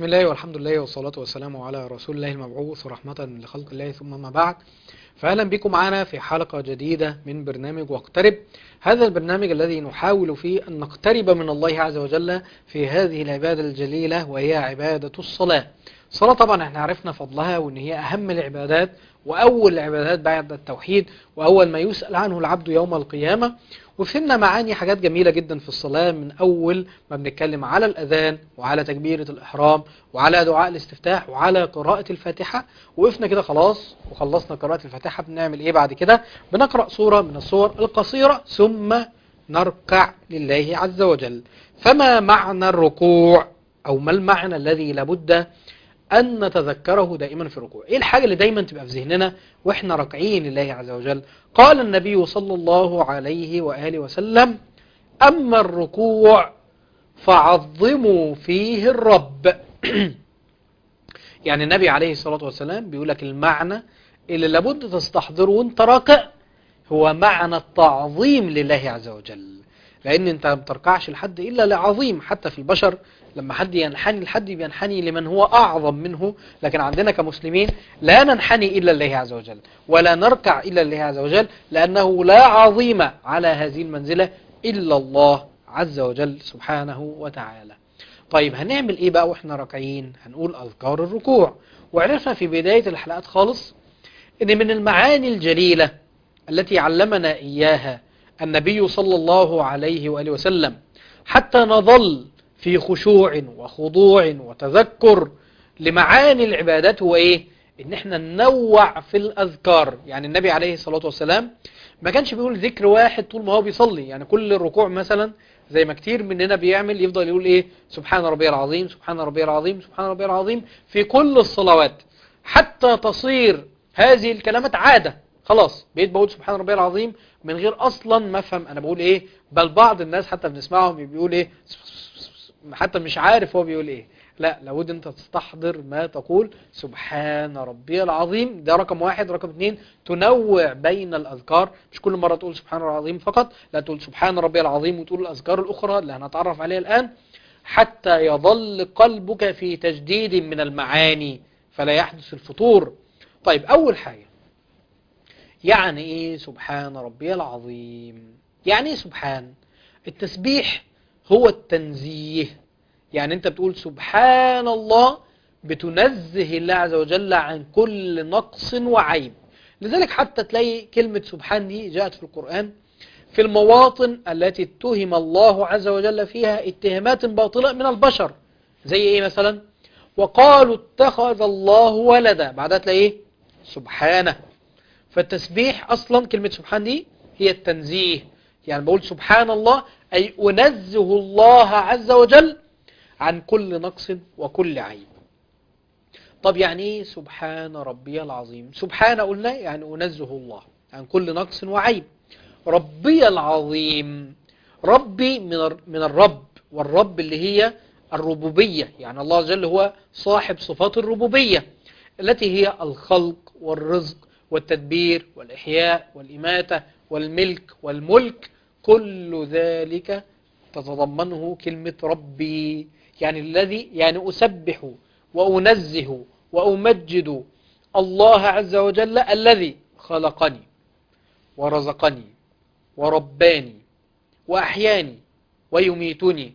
بسم الله والحمد لله والصلاة والسلام على رسول الله المبعوث رحمة لخلق الله ثم ما بعد فأهلا بكم معنا في حلقة جديدة من برنامج واقترب هذا البرنامج الذي نحاول فيه أن نقترب من الله عز وجل في هذه العبادة الجليلة وهي عبادة الصلاة الصلاة طبعا احنا عرفنا فضلها وان هي أهم العبادات وأول العبادات بعد التوحيد وأول ما يسأل عنه العبد يوم القيامة وفهمنا معاني حاجات جميلة جدا في الصلاة من أول ما بنتكلم على الأذان وعلى تكبيرة الإحرام وعلى دعاء الاستفتاح وعلى قراءة الفاتحة وقفنا كده خلاص وخلصنا قراءة الفاتحة بنعمل إيه بعد كده بنقرأ سورة من الصور القصيرة ثم نركع لله عز وجل فما معنى الركوع أو ما المعنى الذي لابد أن نتذكره دائما في الركوع إيه الحاجة اللي دايما تبقى في ذهننا وإحنا راكعين لله عز وجل قال النبي صلى الله عليه وآله وسلم أما الركوع فعظموا فيه الرب يعني النبي عليه الصلاة والسلام بيقول لك المعنى اللي لابد تستحضره وانت راكع هو معنى التعظيم لله عز وجل لأن انت ما بتركعش لحد إلا لعظيم حتى في البشر لما حد ينحني لحد بينحني لمن هو أعظم منه لكن عندنا كمسلمين لا ننحني إلا الله عز وجل ولا نركع إلا الله عز وجل لأنه لا عظيم على هذه المنزلة إلا الله عز وجل سبحانه وتعالى طيب هنعمل إيه بقى وإحنا راكعين هنقول أذكار الركوع وعرفنا في بداية الحلقات خالص إن من المعاني الجليلة التي علمنا إياها النبي صلى الله عليه وآله وسلم حتى نظل في خشوع وخضوع وتذكر لمعاني العبادات هو ايه ان احنا ننوع في الاذكار يعني النبي عليه الصلاة والسلام ما كانش بيقول ذكر واحد طول ما هو بيصلي يعني كل الركوع مثلا زي ما كتير مننا بيعمل يفضل يقول ايه سبحان ربي العظيم سبحان ربي العظيم سبحان ربي العظيم في كل الصلوات حتى تصير هذه الكلمات عادة خلاص بقيت بقول سبحان ربي العظيم من غير اصلا ما افهم انا بقول ايه بل بعض الناس حتى بنسمعهم بيقول ايه حتى مش عارف هو بيقول ايه لا لابد انت تستحضر ما تقول سبحان ربي العظيم ده رقم واحد رقم اثنين تنوع بين الاذكار مش كل مرة تقول سبحان العظيم فقط لا تقول سبحان ربي العظيم وتقول الاذكار الاخرى اللي هنتعرف عليها الان حتى يظل قلبك في تجديد من المعاني فلا يحدث الفطور طيب اول حاجة يعني ايه سبحان ربي العظيم يعني ايه سبحان التسبيح هو التنزيه يعني انت بتقول سبحان الله بتنزه الله عز وجل عن كل نقص وعيب لذلك حتى تلاقي كلمة سبحان دي جاءت في القرآن في المواطن التي اتهم الله عز وجل فيها اتهامات باطلة من البشر زي ايه مثلا وقالوا اتخذ الله ولدا بعدها تلاقي سبحانه فالتسبيح اصلا كلمة سبحان دي هي التنزيه يعني بقول سبحان الله أي أنزه الله عز وجل عن كل نقص وكل عيب طب يعني ايه سبحان ربي العظيم سبحان قلنا يعني أنزه الله عن كل نقص وعيب ربي العظيم ربي من من الرب والرب اللي هي الربوبية يعني الله عز وجل هو صاحب صفات الربوبية التي هي الخلق والرزق والتدبير والإحياء والإماتة والملك والملك كل ذلك تتضمنه كلمة ربي يعني الذي يعني أسبح وأنزه وأمجد الله عز وجل الذي خلقني ورزقني ورباني وأحياني ويميتني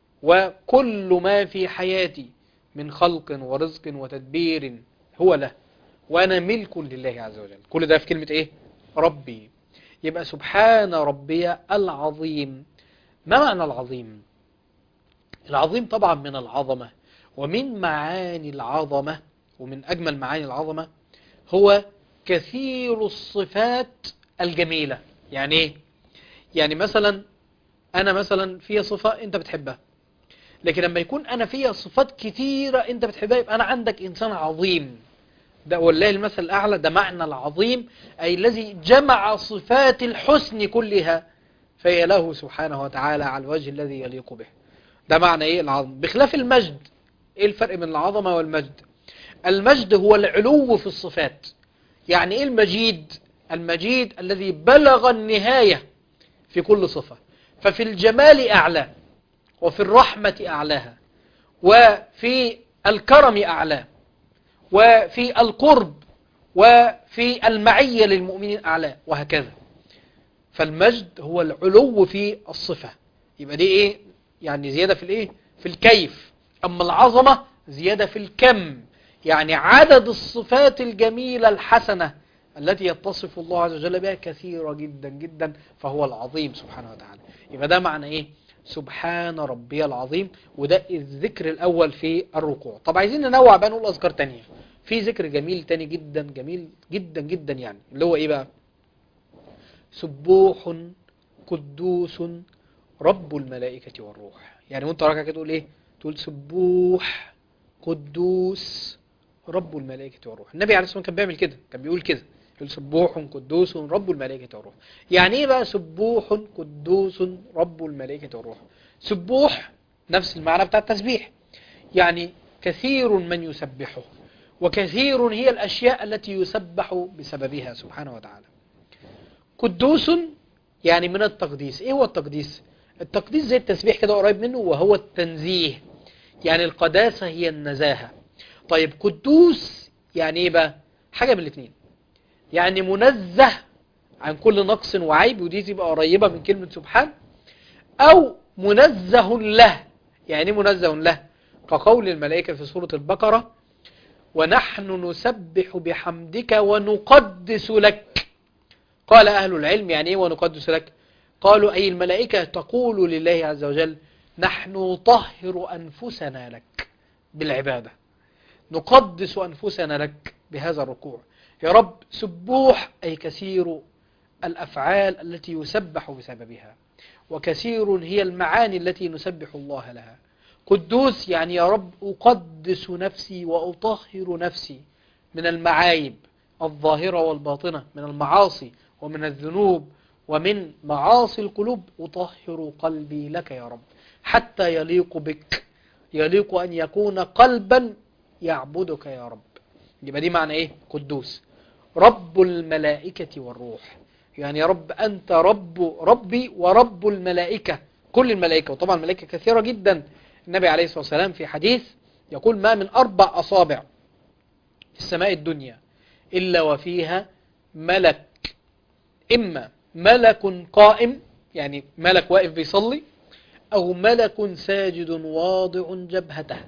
وكل ما في حياتي من خلق ورزق وتدبير هو له وأنا ملك لله عز وجل كل ده في كلمة إيه ربي يبقى سبحان ربي العظيم ما معنى العظيم العظيم طبعا من العظمة ومن معاني العظمة ومن أجمل معاني العظمة هو كثير الصفات الجميلة يعني ايه يعني مثلا أنا مثلا فيها صفة أنت بتحبها لكن لما يكون أنا فيها صفات كثيرة أنت بتحبها يبقى أنا عندك إنسان عظيم ده والله المثل الأعلى ده معنى العظيم أي الذي جمع صفات الحسن كلها فهي له سبحانه وتعالى على الوجه الذي يليق به ده معنى إيه العظم بخلاف المجد إيه الفرق بين العظمة والمجد المجد هو العلو في الصفات يعني إيه المجيد المجيد الذي بلغ النهاية في كل صفة ففي الجمال أعلاه وفي الرحمة أعلاها وفي الكرم أعلاه وفي القرب وفي المعية للمؤمنين أعلاه وهكذا فالمجد هو العلو في الصفة يبقى دي ايه يعني زيادة في الايه في الكيف اما العظمة زيادة في الكم يعني عدد الصفات الجميلة الحسنة التي يتصف الله عز وجل بها كثيرة جدا جدا فهو العظيم سبحانه وتعالى يبقى ده معنى ايه سبحان ربي العظيم وده الذكر الاول في الركوع طب عايزين ننوع بقى نقول اذكار تانية في ذكر جميل تاني جدا جميل جدا جدا يعني اللي هو ايه بقى سبوح قدوس رب الملائكة والروح يعني وانت راكع كده تقول ايه تقول سبوح قدوس رب الملائكة والروح النبي عليه الصلاة والسلام كان بيعمل كده كان بيقول كده يقول سبوح قدوس رب الملائكة والروح يعني ايه بقى سبوح قدوس رب الملائكة والروح سبوح نفس المعنى بتاع التسبيح يعني كثير من يسبحه وكثير هي الأشياء التي يسبح بسببها سبحانه وتعالى قدوس يعني من التقديس ايه هو التقديس التقديس زي التسبيح كده قريب منه وهو التنزيه يعني القداسة هي النزاهة طيب قدوس يعني ايه بقى حاجة من الاثنين يعني منزه عن كل نقص وعيب ودي تبقى قريبة من كلمة سبحان او منزه له يعني ايه منزه له كقول الملائكة في سورة البقرة ونحن نسبح بحمدك ونقدس لك قال أهل العلم يعني إيه ونقدس لك قالوا أي الملائكة تقول لله عز وجل نحن نطهر أنفسنا لك بالعبادة نقدس أنفسنا لك بهذا الركوع يا رب سبوح أي كثير الأفعال التي يسبح بسببها وكثير هي المعاني التي نسبح الله لها قدوس يعني يا رب أقدس نفسي وأطهر نفسي من المعايب الظاهرة والباطنة من المعاصي ومن الذنوب ومن معاصي القلوب أطهر قلبي لك يا رب حتى يليق بك يليق أن يكون قلبا يعبدك يا رب يبقى دي معنى ايه قدوس رب الملائكة والروح يعني يا رب أنت رب ربي ورب الملائكة كل الملائكة وطبعا الملائكة كثيرة جدا النبي عليه الصلاة والسلام في حديث يقول ما من أربع أصابع في السماء الدنيا إلا وفيها ملك إما ملك قائم يعني ملك واقف بيصلي أو ملك ساجد واضع جبهته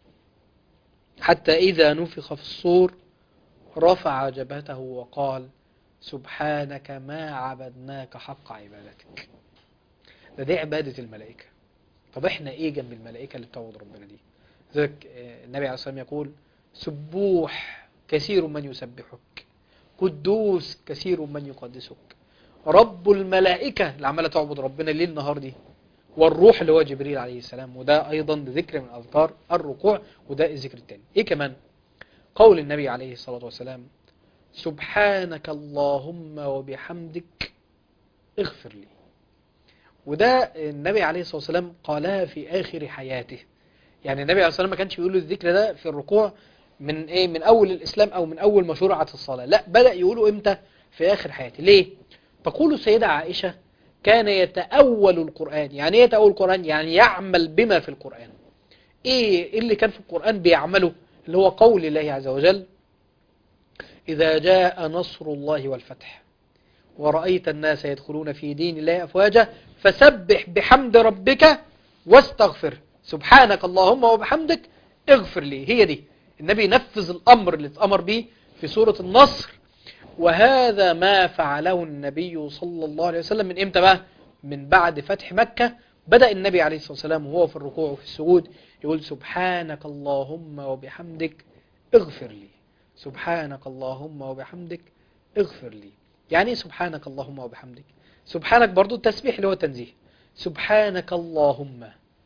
حتى إذا نفخ في الصور رفع جبهته وقال سبحانك ما عبدناك حق عبادتك ده دي عبادة الملائكة طب احنا ايه جنب الملائكة اللي بتعبد ربنا دي ذلك النبي عليه الصلاة والسلام يقول سبوح كثير من يسبحك قدوس كثير من يقدسك رب الملائكة اللي عمالة تعبد ربنا ليل نهار دي والروح اللي هو جبريل عليه السلام وده أيضا ذكر من أذكار الركوع وده الذكر الثاني إيه كمان قول النبي عليه الصلاة والسلام سبحانك اللهم وبحمدك اغفر لي وده النبي عليه الصلاة والسلام قالها في آخر حياته يعني النبي عليه الصلاة والسلام ما كانش بيقول الذكر ده في الركوع من ايه من اول الاسلام او من اول ما شرعت الصلاة لا بدأ يقوله امتى في اخر حياته ليه تقول السيدة عائشة كان يتأول القرآن يعني ايه يتأول القرآن يعني يعمل بما في القرآن ايه اللي كان في القرآن بيعمله اللي هو قول الله عز وجل إذا جاء نصر الله والفتح ورأيت الناس يدخلون في دين الله أفواجا فسبح بحمد ربك واستغفر سبحانك اللهم وبحمدك اغفر لي هي دي النبي نفذ الأمر اللي اتأمر به في سورة النصر وهذا ما فعله النبي صلى الله عليه وسلم من امتى بقى من بعد فتح مكة بدأ النبي عليه الصلاة والسلام وهو في الركوع وفي السجود يقول سبحانك اللهم وبحمدك اغفر لي سبحانك اللهم وبحمدك اغفر لي يعني ايه سبحانك اللهم وبحمدك سبحانك برضو التسبيح اللي هو تنزيه سبحانك اللهم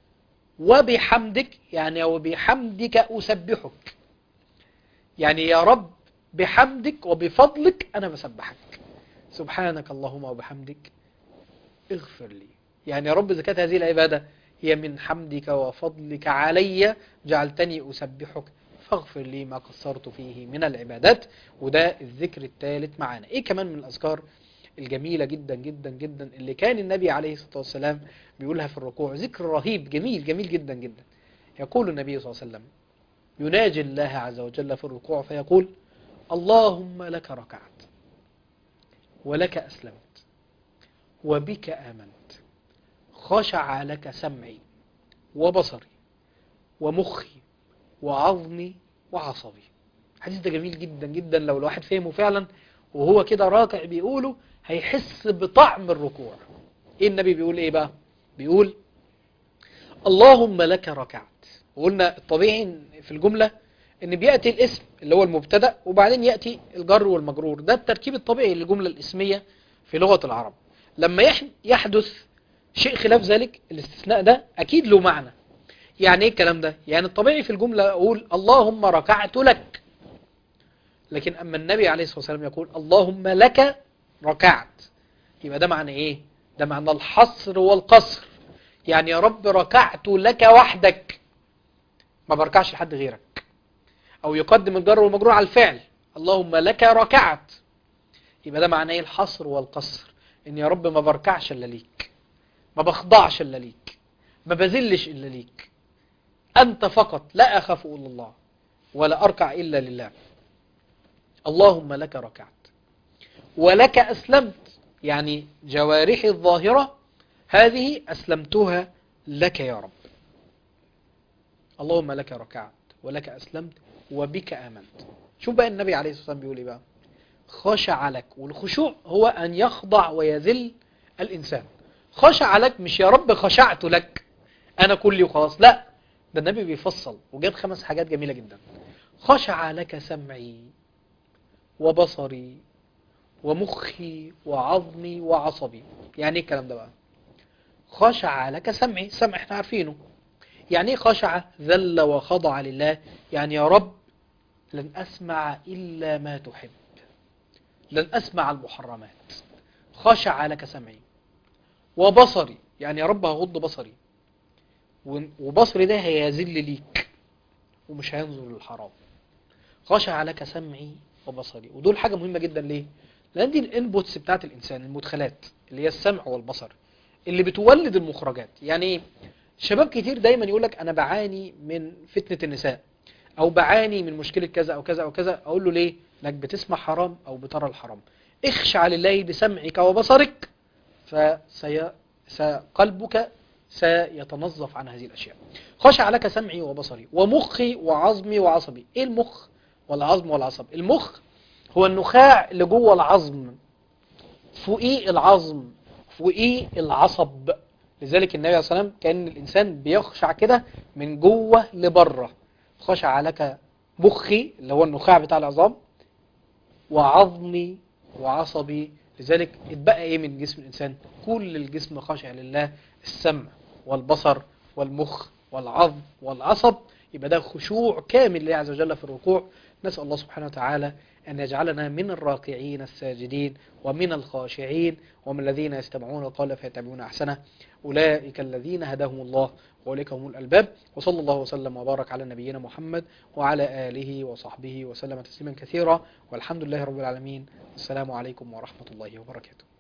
وبحمدك يعني وبحمدك أسبحك يعني يا رب بحمدك وبفضلك أنا بسبحك سبحانك اللهم وبحمدك اغفر لي يعني يا رب إذا كانت هذه العبادة هي من حمدك وفضلك علي جعلتني أسبحك فاغفر لي ما قصرت فيه من العبادات وده الذكر الثالث معانا ايه كمان من الأذكار الجميلة جدا جدا جدا اللي كان النبي عليه الصلاة والسلام بيقولها في الركوع ذكر رهيب جميل جميل جدا جدا يقول النبي صلى الله عليه وسلم يناجي الله عز وجل في الركوع فيقول اللهم لك ركعت ولك أسلمت وبك آمنت خشع لك سمعي وبصري ومخي وعظمي وعصبي الحديث ده جميل جدا جدا لو الواحد فهمه فعلا وهو كده راكع بيقوله هيحس بطعم الركوع ايه النبي بيقول ايه بقى بيقول اللهم لك ركعت وقلنا الطبيعي في الجملة ان بيأتي الاسم اللي هو المبتدأ وبعدين يأتي الجر والمجرور ده التركيب الطبيعي للجملة الاسمية في لغة العرب لما يحدث شيء خلاف ذلك الاستثناء ده اكيد له معنى يعني ايه الكلام ده يعني الطبيعي في الجملة اقول اللهم ركعت لك لكن اما النبي عليه الصلاة والسلام يقول اللهم لك ركعت يبقى ده معنى ايه ده معنى الحصر والقصر يعني يا رب ركعت لك وحدك ما بركعش لحد غيرك او يقدم الجر والمجرور على الفعل اللهم لك ركعت يبقى ده معنى ايه الحصر والقصر ان يا رب ما بركعش الا ليك ما بخضعش الا ليك ما بذلش الا ليك انت فقط لا اخاف الا الله ولا اركع الا لله اللهم لك ركعت ولك اسلمت يعني جوارحي الظاهرة هذه اسلمتها لك يا رب اللهم لك ركعت ولك اسلمت وبك امنت شوف بقى النبي عليه الصلاة والسلام بيقول ايه بقى خشع لك والخشوع هو ان يخضع ويذل الانسان خشع لك مش يا رب خشعت لك انا كلي وخلاص لا ده النبي بيفصل وجاب خمس حاجات جميلة جدا خشع لك سمعي وبصري ومخي وعظمي وعصبي يعني ايه الكلام ده بقى خشع لك سمعي سمع احنا عارفينه يعني ايه خشع ذل وخضع لله يعني يا رب لن اسمع الا ما تحب لن اسمع المحرمات خشع لك سمعي وبصري يعني يا رب هغض بصري وبصري ده هيذل ليك ومش هينظر للحرام خشع لك سمعي وبصري ودول حاجة مهمة جدا ليه لان دي الانبوتس بتاعت الانسان المدخلات اللي هي السمع والبصر اللي بتولد المخرجات يعني شباب كتير دايما يقولك انا بعاني من فتنة النساء او بعاني من مشكلة كذا او كذا او كذا اقول له ليه انك بتسمع حرام او بترى الحرام اخشع لله بسمعك وبصرك فسي قلبك سيتنظف عن هذه الاشياء خشع لك سمعي وبصري ومخي وعظمي وعصبي ايه المخ والعظم والعصب المخ هو النخاع اللي جوه العظم فوقيه العظم فوقيه العصب لذلك النبي عليه الصلاة والسلام كان الإنسان بيخشع كده من جوه لبره خشع لك مخي اللي هو النخاع بتاع العظام وعظمي وعصبي لذلك اتبقى ايه من جسم الإنسان كل الجسم خاشع لله السمع والبصر والمخ والعظم والعصب يبقى ده خشوع كامل لله عز وجل في الركوع نسأل الله سبحانه وتعالى أن يجعلنا من الراكعين الساجدين ومن الخاشعين ومن الذين يستمعون القول فيتبعون أحسنه أولئك الذين هداهم الله وأولئك هم الألباب وصلى الله وسلم وبارك على نبينا محمد وعلى آله وصحبه وسلم تسليما كثيرا والحمد لله رب العالمين السلام عليكم ورحمة الله وبركاته